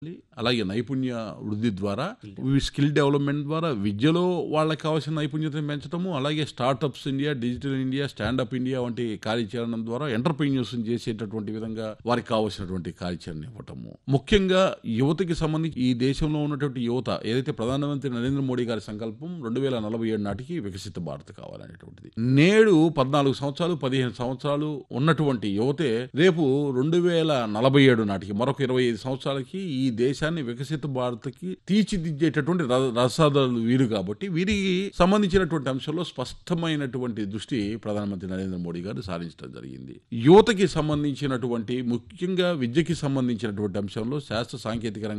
అలాగే నైపుణ్య వృద్ధి ద్వారా స్కిల్ డెవలప్మెంట్ ద్వారా విద్యలో వాళ్ళకి కావాల్సిన నైపుణ్యతను పెంచడము అలాగే startups India digital India standup India వంటి కార్యాచరణ ద్వారా ఎంటర్ప్రీన్యూర్స్ చేసేటటువంటి విధంగా వారికి కావాల్సినటువంటి కార్యాచరణ ఇవ్వటము ముఖ్యంగా యువతకి సంబంధించి ఈ దేశంలో ఉన్నటువంటి యువత ఏదైతే ప్రధానమంత్రి నరేంద్ర మోడీ గారి సంకల్పం రెండు వేల నలభై ఏడు నాటికి వికసిత భారత్ కావాలనేటువంటిది నేడు పద్నాలుగు సంవత్సరాలు పదిహేను సంవత్సరాలు ఉన్నటువంటి యువతే రేపు రెండు వేల నలభై ఏడు నాటికి మరొక ఇరవై ఐదు సంవత్సరాలకి ఈ దేశాన్ని వికసిత భారత్కి తీర్చిదిద్దేటటువంటి ర- రసాదాలు వీరు కాబట్టి వీరికి సంబంధించినటువంటి అంశంలో స్పష్టమైనటువంటి దృష్టి ప్రధానమంత్రి నరేంద్ర మోడీ గారు సాధించడం జరిగింది యువతకి సంబంధించినటువంటి ముఖ్యంగా విద్యకి సంబంధించినటువంటి అంశంలో శాస్త్ర సాంకేతిక రంగం